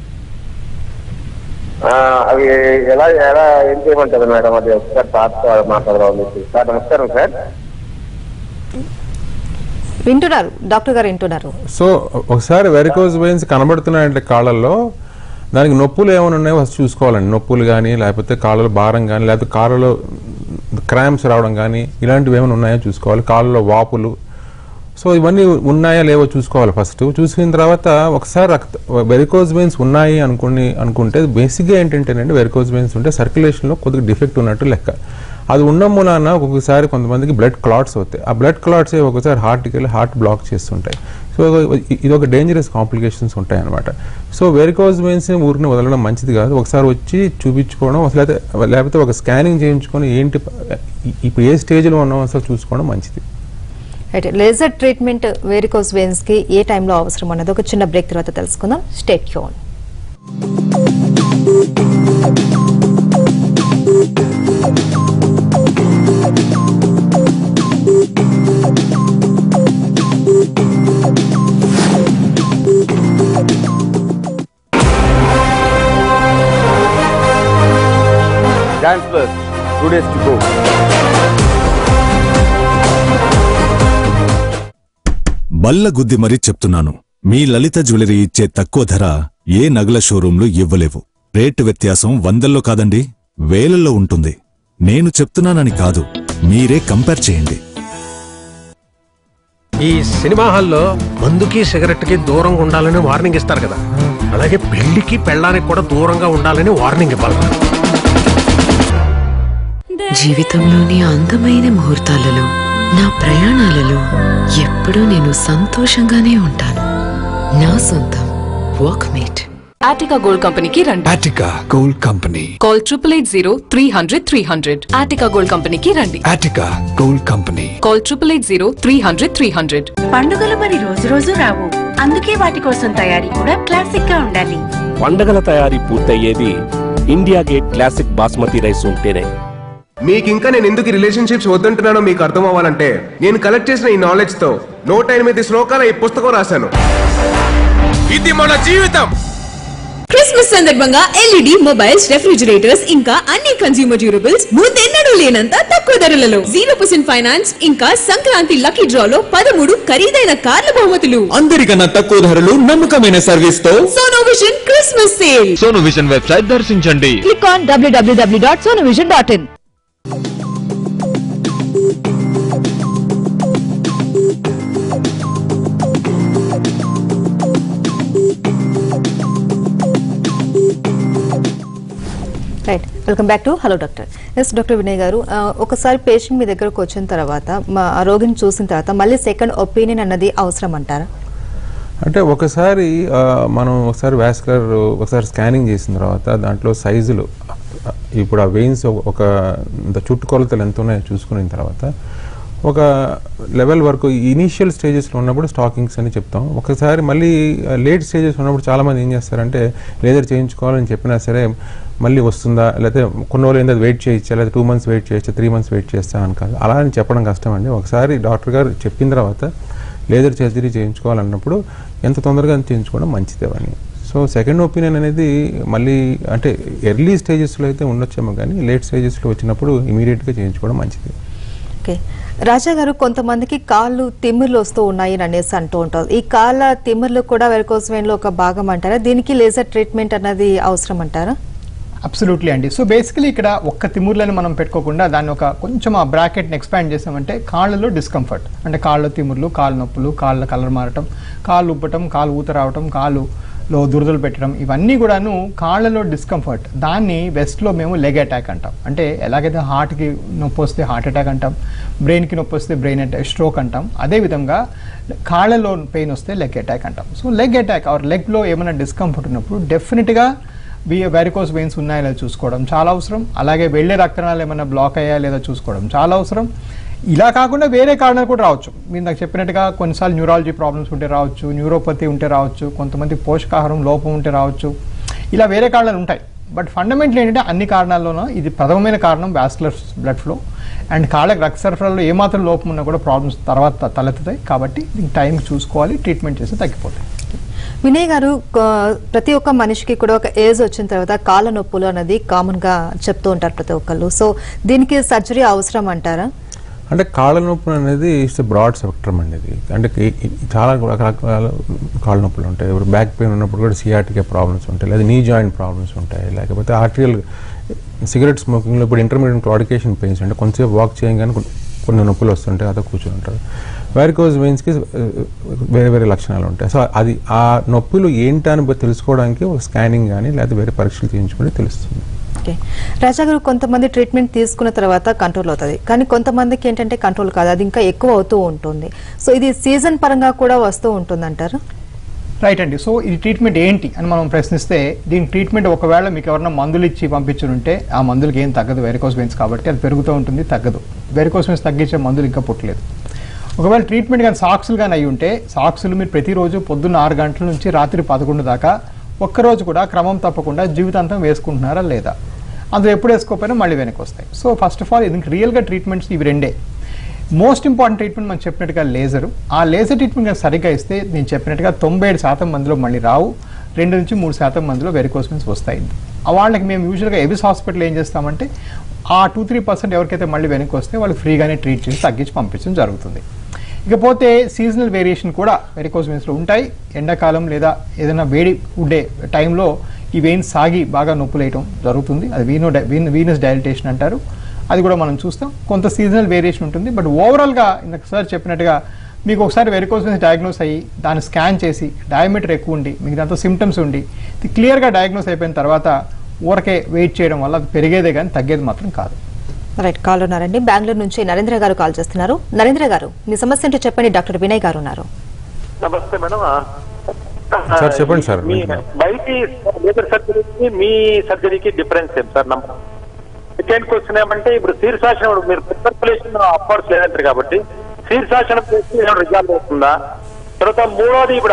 ఆ, అవి ఎలా ఎలా ఏం చేయమంటారు మేడం అది ఒకసారి సార్తో మాట్లాడదాం సార్ నమస్కారం సార్ వింటున్నారు డాక్టర్ గారు వింటున్నారు సో ఒకసారి వెరికోజ్ వెయిన్స్ కనబడుతున్నాయంటే కాళ్ళల్లో దానికి నొప్పులు ఏమైనా ఉన్నాయో ఫస్ట్ చూసుకోవాలండి నొప్పులు కానీ లేకపోతే కాళ్ళలో భారం కానీ లేకపోతే కాళ్ళలో క్రాంప్స్ రావడం కానీ ఇలాంటివి ఏమైనా ఉన్నాయో చూసుకోవాలి కాళ్ళలో వాపులు సో ఇవన్నీ ఉన్నాయా లేవో చూసుకోవాలి ఫస్ట్ చూసిన తర్వాత ఒకసారి రక్త వెరికోజ్ వెయిన్స్ ఉన్నాయి అనుకుని అనుకుంటే బేసిక్గా ఏంటంటేనండి వెరికోజ్ వెయిన్స్ ఉంటే సర్క్యులేషన్లో కొద్దిగా డిఫెక్ట్ ఉన్నట్టు లెక్క అది ఉన్న మూలాన ఒక్కొక్కసారి కొంతమందికి బ్లడ్ క్లాట్స్ అవుతాయి ఆ బ్లడ్ క్లాట్స్ ఒక్కొక్కసారి హార్ట్కి వెళ్ళి హార్ట్ బ్లాక్ చేస్తుంటాయి సో ఇది ఒక డేంజరస్ కాంప్లికేషన్స్ ఉంటాయి అనమాట సో వెరికోజ్ వెయిన్స్ ఊరిని వదలడం మంచిది కాదు ఒకసారి వచ్చి చూపించుకోవడం అసలు అయితే లేకపోతే ఒక స్కానింగ్ చేయించుకొని ఏంటి ఇప్పుడు ఏ స్టేజ్లో ఉన్నామో అసలు చూసుకోవడం మంచిది right laser treatment varicose veins కి ఏ టైంలో అవసరం అన్నది ఒక చిన్న బ్రేక్ తర్వాత తెలుసుకుందాం స్టేట్ యూన్ Dance Plus, two days to go. బల్ల గుద్ది మరీ చెప్తున్నాను మీ లలిత జ్యువెలరీ ఇచ్చే తక్కువ ధర ఏ నగల షోరూంలు ఇవ్వలేవు రేటు వ్యత్యాసం వందల్లో కాదండి వేలల్లో ఉంటుంది నేను చెప్తున్నానని కాదు మీరే కంపేర్ చేయండి ఈ సినిమా హాల్లో మందుకి సిగరెట్ కి దూరంగా ఉండాలని వార్నింగ్ ఇస్తారు కదా అలాగే పెళ్లికి పెళ్ళానికి కూడా దూరంగా ఉండాలని వార్నింగ్ ఇవ్వాలి జీవితంలోని అందమైన ముహూర్తాలలో నా ప్రయాణాలలో ఎప్పుడూ నేను సంతోషంగానే ఉంటాను నా సొంతం వాక్మేట్ Attica Gold Company కి రండి Attica Gold Company. Call triple eight zero three hundred three hundred Attica Gold Company కి రండి Attica Gold Company. Call triple eight zero three hundred three hundred పండుగలు మరి రోజు రోజు రావు అందుకే వాటి కోసం తయారీ కూడా క్లాసిక్ గా ఉండాలి పండగల తయారీ పూర్తయ్యేది India Gate classic basmati rice ఉంటేనే మీకు ఇంకా నేను ఎందుకు రిలేషన్షిప్స్ వద్దంటున్నానో మీకు అర్థం అవ్వాలంటే నేను కలెక్ట్ చేసిన ఈ నాలెడ్జ్ తో నూట ఎనిమిది శ్లోకాల ఈ పుస్తకం రాశాను ఇది మన జీవితం క్రిస్మస్ సందర్భంగా ఎల్ఈడి మొబైల్స్ రెఫ్రిజిరేటర్స్ ఇంకా అన్ని కన్స్యూమర్ డ్యూరబుల్స్ ముందెన్నడూ లేనంత తక్కువ ధరలలో జీరో పర్సెంట్ ఫైనాన్స్ ఇంకా సంక్రాంతి లక్కీ డ్రాలో పదమూడు ఖరీదైన కార్ల బహుమతులు అందరికన్నా తక్కువ ధరలు నమ్మకమైన సర్వీస్ తో Sonovision Christmas sale Sonovision website దర్శించండి క్లిక్ ఆన్ డబ్ల్యూడబ్ల్యూడబ్ల్యూ dot Sonovision dot in right welcome back to hello doctor S doctor Vinay garu ఆ, ఒకసారి పేషెంట్ మీ దగ్గరకు వచ్చిన తర్వాత మా ఆ రోగిని చూసిన తర్వాత మళ్ళీ సెకండ్ ఒపీనియన్ అన్నది అవసరం అంటారా అంటే ఒకసారి ఆ, మనం ఒకసారి వాస్కులర్ ఒకసారి స్కానింగ్ చేసిన తర్వాత దాంట్లో సైజులు ఇప్పుడు ఆ వెయిన్స్ ఒక ఇంత చుట్టుకొలతలు ఎంత ఉన్నాయో చూసుకున్న తర్వాత ఒక లెవెల్ వరకు ఇనీషియల్ స్టేజెస్లో ఉన్నప్పుడు స్టాకింగ్స్ అని చెప్తాం ఒకసారి మళ్ళీ లేట్ స్టేజెస్ ఉన్నప్పుడు చాలామంది ఏం చేస్తారంటే లేజర్ చేయించుకోవాలని చెప్పినా సరే మళ్ళీ వస్తుందా లేకపోతే కొన్ని రోజులు ఏంటో వెయిట్ చేయొచ్చా లేదా టూ మంత్స్ వెయిట్ చేయొచ్చా త్రీ మంత్స్ వెయిట్ చేస్తా అని కాదు అలా అని చెప్పడం కష్టం అండి ఒకసారి డాక్టర్ గారు చెప్పిన తర్వాత లేజర్ సర్జరీ చేయించుకోవాలన్నప్పుడు ఎంత తొందరగా చేయించుకోవడం మంచిది అవన్నీ సో సెకండ్ ఒపీనియన్ అనేది మళ్ళీ అంటే ఎర్లీ స్టేజెస్లో అయితే ఉండొచ్చేమో కానీ లేట్ స్టేజెస్లో వచ్చినప్పుడు ఇమీడియట్గా చేయించుకోవడం మంచిది ఓకే రాజా గారు కొంతమందికి కాళ్ళు తిమ్మిర్లు వస్తూ ఉన్నాయి అని అనేసి అంటూ ఉంటారు ఈ కాళ్ళ తిమ్మిర్లు కూడా వెరకోస్ వెయిన్ లో ఒక భాగం అంటారా దీనికి లేజర్ ట్రీట్మెంట్ అన్నది అవసరం అంటారా అబ్సల్యూట్లీ అండి సో బేసికలీ ఇక్కడ ఒక్క తిమ్ముర్లను మనం పెట్టుకోకుండా దాన్ని ఒక కొంచెం ఆ బ్రాకెట్ని ఎక్స్పాండ్ చేసామంటే కాళ్ళలో డిస్కంఫర్ట్ అంటే కాళ్ళ తిమ్ముర్లు కాళ్ళ నొప్పులు కాళ్ళ కలర్ మారటం కాళ్ళు ఉబ్బటం కాళ్ళు ఊత రావటం కాళ్ళులో దురదలు పెట్టడం ఇవన్నీ కూడాను కాళ్ళలో డిస్కంఫర్ట్ దాన్ని వెస్ట్లో మేము లెగ్ అటాక్ అంటాం అంటే ఎలాగైతే హార్ట్కి నొప్పి వస్తే హార్ట్ అటాక్ అంటాం బ్రెయిన్కి నొప్పి వస్తే బ్రెయిన్ అటాక్ స్ట్రోక్ అంటాం అదేవిధంగా కాళ్ళలో పెయిన్ వస్తే లెగ్ అటాక్ అంటాం సో లెగ్ అటాక్ ఆర్ లెగ్లో ఏమైనా డిస్కంఫర్ట్ ఉన్నప్పుడు డెఫినెట్గా వి వెరికోస్ వెయిన్స్ ఉన్నాయా లేదా చూసుకోవడం చాలా అవసరం అలాగే వెళ్ళే రక్తనాళాలు ఏమైనా బ్లాక్ అయ్యా లేదా చూసుకోవడం చాలా అవసరం ఇలా కాకుండా వేరే కారణాలు కూడా రావచ్చు మీరు నాకు చెప్పినట్టుగా కొన్నిసార్లు న్యూరాలజీ ప్రాబ్లమ్స్ ఉంటే రావచ్చు న్యూరోపతి ఉంటే రావచ్చు కొంతమంది పోషకాహారం లోపం ఉంటే రావచ్చు ఇలా వేరే కారణాలు ఉంటాయి బట్ ఫండమెంటల్ ఏంటంటే అన్ని కారణాల్లోనూ ఇది ప్రథమమైన కారణం వ్యాస్కులర్ బ్లడ్ ఫ్లో అండ్ కాళ్ళకి రక్త సరఫరాలో ఏమాత్రం లోపం ఉన్నా కూడా ప్రాబ్లమ్స్ తర్వాత తలెత్తుతాయి కాబట్టి దీనికి టైంకి చూసుకోవాలి ట్రీట్మెంట్ చేస్తే తగ్గిపోతాయి వినయ్ గారు క- ప్రతి ఒక్క మనిషికి కూడా ఒక ఏజ్ వచ్చిన తర్వాత కాళ్ళ నొప్పులు అనేది కామన్ గా చెప్తూ ఉంటారు ప్రతి ఒక్కళ్ళు సో దీనికి సర్జరీ అవసరం అంటారా అంటే కాళ్ళ నొప్పి అనేది ఇట్స్ బ్రాడ్ స్పెక్ట్రమ్ అండి ఇది అంటే ఈ- ఈ- చాలా రకరకాల కాళ్ళ నొప్పులు ఉంటాయి ఇప్పుడు బ్యాక్ పెయిన్ ఉన్నప్పుడు కూడా సిఆర్టీకే ప్రాబ్లమ్స్ ఉంటాయి లేదా నీ జాయింట్ ప్రాబ్లమ్స్ ఉంటాయి లేకపోతే ఆర్టిరియల్ సిగరెట్ స్మోకింగ్లో ఇప్పుడు ఇంటర్మీడియట్ క్లాడికేషన్ పెయిన్స్ అంటే కొంచెంసేపు వాక్ చేయగానే కొన్ని- కొన్ని నొప్పులు వస్తుంటాయి అదే కూర్చొని ఉంటారు వెరికోజ్ వెయిన్స్కి వేరే వేరే లక్షణాలు ఉంటాయి సో అది ఆ నొప్పులు ఏంటని తెలుసుకోవడానికి ఒక స్కానింగ్ కానీ లేదా వేరే పరీక్షలు చేయించుకుంటే తెలుస్తుంది ఓకే రాజా గారు కొంతమంది ట్రీట్మెంట్ తీసుకున్న తర్వాత కంట్రోల్ అవుతుంది కానీ కొంతమందికి ఏంటంటే కంట్రోల్ కాదు అది ఇంకా ఎక్కువ అవుతూ ఉంటుంది సో ఇది సీజన్ పరంగా కూడా వస్తూ ఉంటుంది అంటారు రైట్ అండి సో ఈ ట్రీట్మెంట్ ఏంటి అని మనం ప్రశ్నిస్తే దీని ట్రీట్మెంట్ ఒకవేళ మీకు ఎవరైనా మందులు ఇచ్చి పంపించుంటే ఆ మందులకి ఏం తగ్గదు వెరికోస్ వెయిన్స్ కాబట్టి అది పెరుగుతూ ఉంటుంది తగ్గదు వెరికోస్ వెయిన్స్ తగ్గించే మందులు ఇంకా పుట్టలేదు ఒకవేళ ట్రీట్మెంట్ కానీ సాక్సులు కానీ అయి ఉంటే సాక్సులు మీరు ప్రతిరోజు పొద్దున్న ఆరు గంటల నుంచి రాత్రి పదకొండు దాకా ఒక్కరోజు కూడా క్రమం తప్పకుండా జీవితాంతం వేసుకుంటున్నారా లేదా అందులో ఎప్పుడు వేసుకోకపోయినా మళ్ళీ వెనక్కి వస్తాయి సో ఫస్ట్ ఆఫ్ ఆల్ ఇది రియల్గా ట్రీట్మెంట్స్ ఇవి రెండే మోస్ట్ ఇంపార్టెంట్ ట్రీట్మెంట్ మనం చెప్పినట్టుగా లేజర్ ఆ లేజర్ ట్రీట్మెంట్ కనుక సరిగ్గా ఇస్తే నేను చెప్పినట్టుగా తొంభై ఏడు శాతం మందిలో మళ్ళీ రావు రెండు నుంచి మూడు శాతం మందిలో వెరికోస్మెన్స్ వస్తాయి ఆ వాళ్ళకి మేము యూజువల్గా ఎబిస్ హాస్పిటల్ ఏం చేస్తామంటే ఆ టూ త్రీ పర్సెంట్ ఎవరికైతే మళ్ళీ వెనక్కి వస్తే వాళ్ళు ఫ్రీగానే ట్రీట్ చేసి తగ్గించి పంపించడం జరుగుతుంది ఇకపోతే సీజనల్ వేరియేషన్ కూడా వెరికోస్ వెయిన్స్లో ఉంటాయి ఎండాకాలం లేదా ఏదైనా వేడి ఉండే టైంలో ఈ వెయిన్స్ సాగి బాగా నొప్పులు వేయటం జరుగుతుంది అది వీనో వీన్ వీనస్ డైలిటేషన్ అంటారు అది కూడా మనం చూస్తాం కొంత సీజనల్ వేరియేషన్ ఉంటుంది బట్ ఓవరాల్గా ఇందాక సార్ చెప్పినట్టుగా మీకు ఒకసారి వెరికోస్ వెయిన్స్ డయాగ్నోస్ అయ్యి దాన్ని స్కాన్ చేసి డయామీటర్ ఎక్కువ ఉండి మీకు దాంతో సిమ్టమ్స్ ఉండి ఇది క్లియర్గా డయాగ్నోస్ అయిపోయిన తర్వాత ఊరకే వెయిట్ చేయడం వల్ల అది పెరిగేదే కానీ తగ్గేది మాత్రం కాదు రైట్ కాల్ ఉన్నారండి బెంగళూరు నుంచి నరేంద్ర గారు కాల్ చేస్తున్నారు నరేంద్ర గారు మీ సమస్య ఏంటో చెప్పండి డాక్టర్ వినయ్ గారు ఉన్నారు నమస్తే మేడం సార్ చెప్పండి సార్ మీ బయటి లేజర్ సర్జరీకి మీ సర్జరీకి డిఫరెన్స్ ఏం సార్ నంబర్ సెకండ్ క్వశ్చన్ ఏమంటే ఇప్పుడు శీర్షాసనం మీరు సర్కులేషన్ అప్వర్డ్స్ లేదంటారు కాబట్టి శీర్షాసనం చేస్తే ఏమైనా రిజాల్వ్ అవుతుందా తర్వాత మూడోది ఇప్పుడు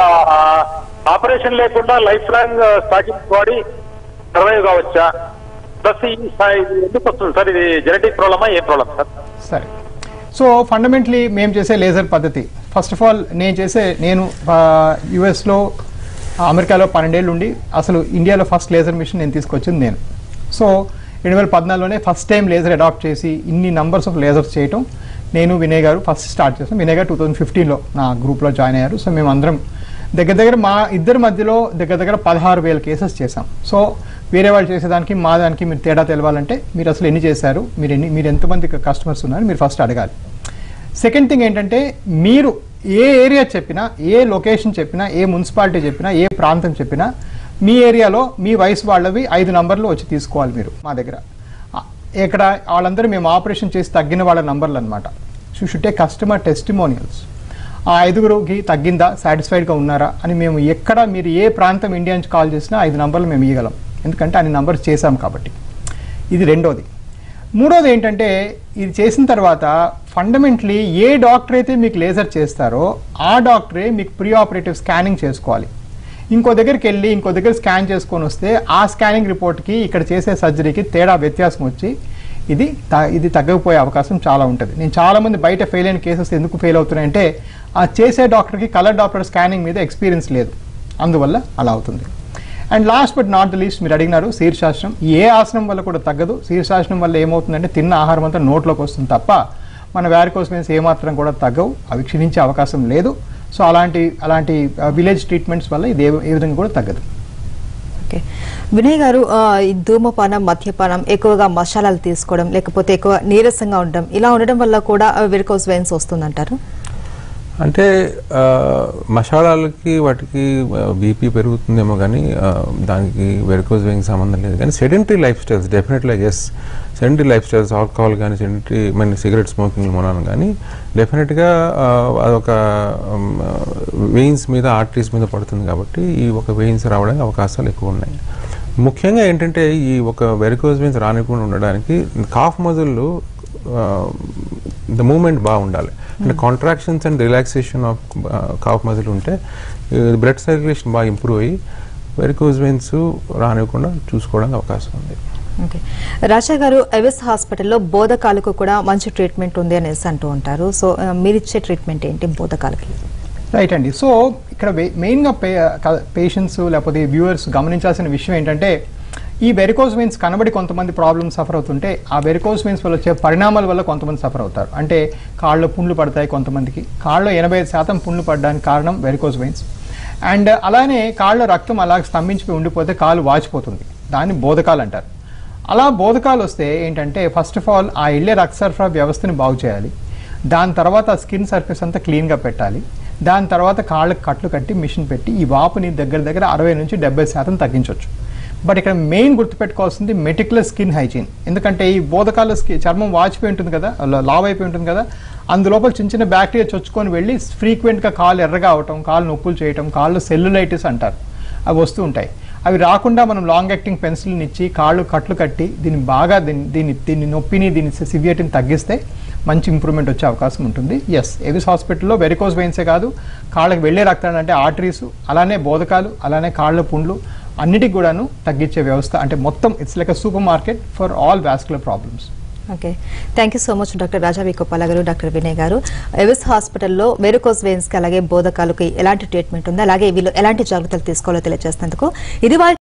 ఆపరేషన్ లేకుండా lifelong stocking body survive కావచ్చా ప్లస్ ఈ స్థాయి- ఇది ఎందుకు వస్తుంది సార్ ఇది జెనెటిక్ ప్రాబ్లమా ఏ ప్రాబ్లం సార్ సరే సో ఫండమెంటలీ మేము చేసే లేజర్ పద్ధతి ఫస్ట్ ఆఫ్ ఆల్ నేను చేసే నేను యుఎస్లో అమెరికాలో పన్నెండేళ్ళు ఉండి అసలు ఇండియాలో ఫస్ట్ లేజర్ మిషన్ నేను తీసుకొచ్చింది నేను సో రెండు వేల పద్నాలుగులోనే ఫస్ట్ టైం లేజర్ అడాప్ట్ చేసి ఇన్ని నంబర్స్ ఆఫ్ లేజర్స్ చేయటం నేను వినయ్ గారు ఫస్ట్ స్టార్ట్ చేసాం వినయ్ గారు టూ థౌజండ్ ఫిఫ్టీన్లో నా గ్రూప్లో జాయిన్ అయ్యారు సో మేము అందరం దగ్గర దగ్గర మా ఇద్దరి మధ్యలో దగ్గర దగ్గర పదహారు వేల కేసెస్ చేసాం సో వేరే వాళ్ళు చేసేదానికి మా దానికి మీరు తేడా తెలవాలంటే మీరు అసలు ఎన్ని చేశారు మీరు ఎన్ని మీరు ఎంతమంది కస్టమర్స్ ఉన్నారు మీరు ఫస్ట్ అడగాలి సెకండ్ థింగ్ ఏంటంటే మీరు ఏ ఏరియా చెప్పినా ఏ లొకేషన్ చెప్పినా ఏ మున్సిపాలిటీ చెప్పినా ఏ ప్రాంతం చెప్పినా మీ ఏరియాలో మీ వయసు వాళ్ళవి ఐదు నంబర్లు వచ్చి తీసుకోవాలి మీరు మా దగ్గర ఆ, ఇక్కడ వాళ్ళందరూ మేము ఆపరేషన్ చేసి తగ్గిన వాళ్ళ నంబర్లు అనమాట you should take customer testimonials ఆ ఐదుగురికి తగ్గిందా సాటిస్ఫైడ్గా ఉన్నారా అని మేము ఎక్కడ మీరు ఏ ప్రాంతం ఇండియా నుంచి కాల్ చేసినా ఐదు నంబర్లు మేము ఇవ్వగలం ఎందుకంటే అన్ని నంబర్స్ చేసాం కాబట్టి ఇది రెండోది మూడోది ఏంటంటే ఇది చేసిన తర్వాత ఫండమెంటలీ ఏ డాక్టర్ అయితే మీకు లేజర్ చేస్తారో ఆ డాక్టరే మీకు ప్రీ ఆపరేటివ్ స్కానింగ్ చేసుకోవాలి ఇంకో దగ్గరికి వెళ్ళి ఇంకో దగ్గర స్కాన్ చేసుకొని వస్తే ఆ స్కానింగ్ రిపోర్ట్కి ఇక్కడ చేసే సర్జరీకి తేడా వ్యత్యాసం వచ్చి ఇది త- ఇది తగ్గకపోయే అవకాశం చాలా ఉంటుంది నేను చాలా మంది బయట ఫెయిల్ అయిన కేసెస్ ఎందుకు ఫెయిల్ అవుతున్నాయంటే ఆ చేసే డాక్టర్కి కలర్ డాక్టర్ స్కానింగ్ మీద ఎక్స్పీరియన్స్ లేదు అందువల్ల అలా అవుతుంది and last but not the least మీరు అడిగినారు శీర్షాసనం ఏ ఆసనం వల్ల కూడా తగ్గదు శీర్షాసనం వల్ల ఏమవుతుందంటే తిన్న ఆహారం అంతా నోట్లోకి వస్తుంది తప్ప మన వ్యారికోస్ వెయిన్స్ ఏమాత్రం కూడా తగ్గవు అవి క్షీణించే అవకాశం లేదు సో అలాంటి అలాంటి విలేజ్ ట్రీట్మెంట్స్ వల్ల ఇది ఏ- ఏ విధంగా కూడా తగ్గదు ఓకే వినయ్ గారు ఆ, ఈ ధూమపానం మద్యపానం ఎక్కువగా మసాలాలు తీసుకోవడం లేకపోతే ఎక్కువ నీరసంగా ఉండడం ఇలా ఉండడం వల్ల కూడా వెరికోస్ వెయిన్స్ వస్తుందంటారు అంటే ఆ, మసాలాలకి వాటికి బీపీ పెరుగుతుందేమో కానీ ఆ, దానికి వెరికోజ్ వెయింగ్ సంబంధం లేదు కానీ sedentary lifestyles definitely yes sedentary lifestyles alcohol కానీ సెడెంటరీ మన సిగరెట్ స్మోకింగ్ మూలాన కానీ డెఫినెట్గా ఆ, అదొక వెయిన్స్ మీద ఆర్టరీస్ మీద పడుతుంది కాబట్టి ఈ ఒక వెయిన్స్ రావడానికి అవకాశాలు ఎక్కువ ఉన్నాయి ముఖ్యంగా ఏంటంటే ఈ ఒక వెరికోజ్ వెయిన్స్ రానికుండా ఉండడానికి కాఫ్ మజిల్లు ద మూమెంట్ బాగుండాలి అంటే contractions and relaxation of calf muscle ఉంటే బ్లడ్ సర్క్యులేషన్ బాగా ఇంప్రూవ్ అయ్యి వెరికోజ్ వెయిన్స్ రానివ్వకుండా చూసుకోవడానికి అవకాశం ఉంది ఓకే రాజా గారు ఎవిస్ హాస్పిటల్లో బోధకాలకు కూడా మంచి ట్రీట్మెంట్ ఉంది అనేసి అంటూ ఉంటారు సో ఆ, మీరిచ్చే ట్రీట్మెంట్ ఏంటి బోధకాలకి రైట్ అండి సో ఇక్కడ మెయిన్గా పే పేషెంట్స్ లేకపోతే వ్యూవర్స్ గమనించాల్సిన విషయం ఏంటంటే ఈ వెరికోస్ వెయిన్స్ కనబడి కొంతమంది ప్రాబ్లమ్స్ సఫర్ అవుతుంటే ఆ వెరికోస్ వెయిన్స్ వల్ల వచ్చే పరిణామాల వల్ల కొంతమంది సఫర్ అవుతారు అంటే కాళ్ళలో పుండ్లు పడతాయి కొంతమందికి కాళ్ళలో ఎనభై ఐదు శాతం పుండ్లు పడడానికి కారణం వెరికోస్ వెయిన్స్ అండ్ అలానే కాళ్ళలో రక్తం అలా స్తంభించిపోయి ఉండిపోతే కాలు వాచిపోతుంది దాన్ని బోధకాలు అంటారు అలా బోధకాలు వస్తే ఏంటంటే ఫస్ట్ ఆఫ్ ఆల్ ఆ ఇళ్ళే రక్త సరఫరా వ్యవస్థని బాగు చేయాలి దాని తర్వాత స్కిన్ సర్ఫేస్ అంతా క్లీన్గా పెట్టాలి దాని తర్వాత కాళ్ళకి కట్లు కట్టి మిషన్ పెట్టి ఈ వాపుని దగ్గర దగ్గర అరవై నుంచి డెబ్బై శాతం తగ్గించవచ్చు బట్ ఇక్కడ మెయిన్ గుర్తుపెట్టుకోవాల్సింది మెటిక్యులర్ స్కిన్ హైజీన్ ఎందుకంటే ఈ బోధకాల స్కి చర్మం వాచిపోయి ఉంటుంది కదా లా- లావ్ అయిపోయి ఉంటుంది కదా అందులోపల చిన్న చిన్న బ్యాక్టీరియా చొచ్చుకొని వెళ్ళి ఫ్రీక్వెంట్గా కాళ్ళు ఎర్రగా అవటం కాళ్ళు నొప్పులు చేయటం కాళ్ళు సెల్యులైటిస్ అంటారు అవి వస్తూ ఉంటాయి అవి రాకుండా మనం లాంగ్ యాక్టింగ్ పెన్సిల్ని ఇచ్చి కాళ్ళు కట్లు కట్టి దీన్ని బాగా దీన్ని దీన్ని దీన్ని నొప్పిని దీని సివియర్టీని తగ్గిస్తే మంచి ఇంప్రూవ్మెంట్ వచ్చే అవకాశం ఉంటుంది ఎస్ ఎవిస్ హాస్పిటల్లో వెరికోస్ వెయిన్సే కాదు కాళ్ళకి వెళ్ళే రక్తాలు అంటే ఆర్టరీస్ అలానే బోధకాలు అలానే కాళ్ళ పుండ్లు అన్నిటికి కూడాను తగ్గించే వ్యవస్థ అంటే మొత్తం it's like a supermarket for all vascular problems okay thank you so much doctor Raja Vikopala garu doctor Vinay గారు ఎవిస్ హాస్పిటల్లో వెరుకోస్ వెయిన్స్ కి అలాగే బోధకాలకి ఎలాంటి ట్రీట్మెంట్ ఉంది అలాగే వీళ్ళు ఎలాంటి జాగ్రత్తలు తీసుకోవాలో తెలియజేసినందుకు ఇది వాళ్ళ